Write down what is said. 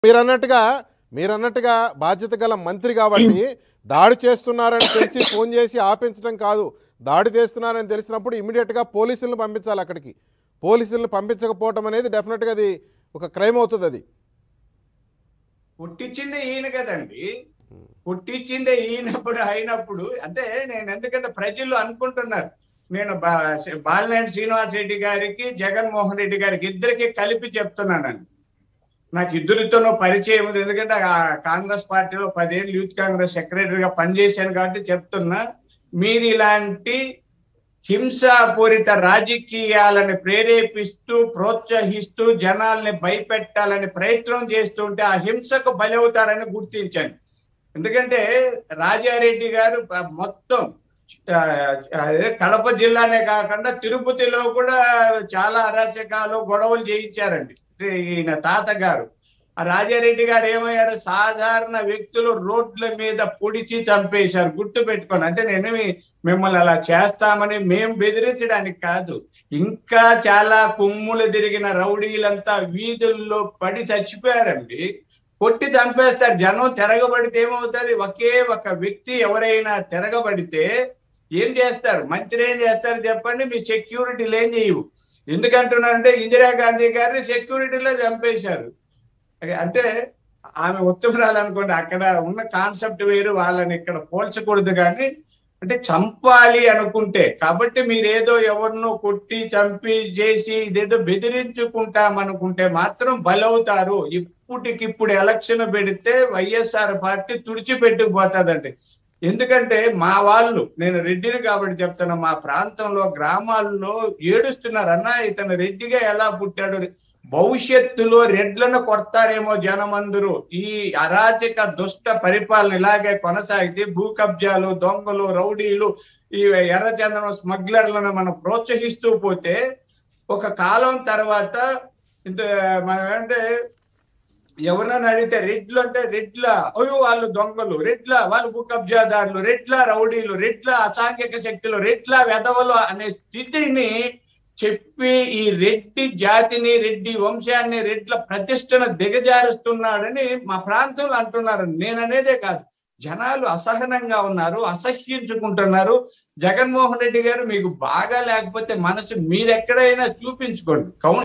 మీరన్నట్టుగా మీరన్నట్టుగా బాధ్యత గల మంత్రి కాబట్టి దాడి చేస్తున్నారని తెలిసి ఫోన్ చేసి ఆపించడం కాదు దాడి చేస్తున్నారని తెలిసినప్పుడు ఇమీడియట్గా పోలీసులను పంపించాలి అక్కడికి పోలీసులను పంపించకపోవటం అనేది డెఫినెట్గా అది ఒక క్రైమ్ అవుతుంది అది పుట్టించిందే ఈయన కదండి పుట్టించిందే ఈయనప్పుడు అయినప్పుడు అంటే నేను ఎందుకంటే ప్రజలు అనుకుంటున్నారు నేను బా- బాలినేని శ్రీనివాస్ రెడ్డి గారికి జగన్మోహన్ రెడ్డి గారికి ఇద్దరికి కలిపి చెప్తున్నానండి నాకు ఇద్దరితోనూ పరిచయం ఉంది ఎందుకంటే ఆ కాంగ్రెస్ పార్టీలో పదేళ్ళు యూత్ కాంగ్రెస్ సెక్రటరీగా పనిచేశాను కాబట్టి చెప్తున్నా మీరు ఇలాంటి హింసాపూరిత రాజకీయాలను ప్రేరేపిస్తూ ప్రోత్సహిస్తూ జనాల్ని భయపెట్టాలని ప్రయత్నం చేస్తుంటే ఆ హింసకు బలవుతారని గుర్తించాను ఎందుకంటే రాజారెడ్డి గారు ప- మొత్తం ఆ, అదే కడప జిల్లానే కాకుండా తిరుపతిలో కూడా చాలా అరాచకాలు గొడవలు చేయించారండి ఈయన తాతగారు ఆ రాజారెడ్డి గారు ఏమయ్యారు సాధారణ వ్యక్తులు రోడ్ల మీద పొడిచి చంపేశారు గుర్తు పెట్టుకోండి అంటే నేను మిమ్మల్ని అలా చేస్తామని మేము బెదిరించడానికి కాదు ఇంకా చాలా కొమ్ములు తిరిగిన రౌడీలంతా వీధుల్లో పడి చచ్చిపోయారండి కొట్టి చంపేస్తారు జనం తిరగబడితే ఏమవుతుంది ఒకే ఒక వ్యక్తి ఎవరైనా తిరగబడితే ఏం చేస్తారు మంత్రి ఏం చేస్తారు చెప్పండి మీ సెక్యూరిటీలు ఏం చేయవు ఎందుకంటున్నారంటే ఇందిరాగాంధీ గారిని సెక్యూరిటీలో చంపేశారు అంటే ఆమె ఉత్తమరాలు అనుకోండి అక్కడ ఉన్న కాన్సెప్ట్ వేరు వాళ్ళని ఇక్కడ పోల్చకూడదు కానీ అంటే చంపాలి అనుకుంటే కాబట్టి మీరు ఏదో ఎవరినో కొట్టి చంపి చేసి ఇదేదో బెదిరించుకుంటాం అనుకుంటే మాత్రం బలవుతారు ఇప్పటికిప్పుడు ఎలక్షన్ పెడితే వైఎస్ఆర్ పార్టీ తుడిచిపెట్టుకుపోతుందండి ఎందుకంటే మా వాళ్ళు నేను రెడ్డిని కాబట్టి చెప్తున్నా మా ప్రాంతంలో గ్రామాల్లో ఏడుస్తున్నారు అన్న ఇతను రెడ్డిగా ఎలా పుట్టాడు భవిష్యత్తులో రెడ్లను కొడతారేమో జనమందరూ ఈ అరాచక దుష్ట పరిపాలన ఇలాగే కొనసాగితే భూ కబ్జాలు దొంగలు రౌడీలు ఈ ఎర్రచందనం స్మగ్లర్లను మనం ప్రోత్సహిస్తూ పోతే ఒక కాలం తర్వాత ఇంత మనం ఏంటంటే ఎవరన్నా అడిగితే రెడ్లు అంటే రెడ్ల అయ్యో వాళ్ళు దొంగలు రెడ్ల వాళ్ళు భూ కబ్జాదారులు రెడ్ల రౌడీలు రెడ్ల అసాంఘిక శక్తులు రెడ్ల వెధవలు అనే స్థితిని చెప్పి ఈ రెడ్డి జాతిని రెడ్డి వంశాన్ని రెడ్ల ప్రతిష్టను దిగజారుస్తున్నాడని మా ప్రాంతంలో అంటున్నారు నేను అనేదే కాదు జనాలు అసహనంగా ఉన్నారు అసహ్యించుకుంటున్నారు జగన్మోహన్ రెడ్డి గారు మీకు బాగా లేకపోతే మనసు మీరెక్కడైనా చూపించుకోండి కౌన్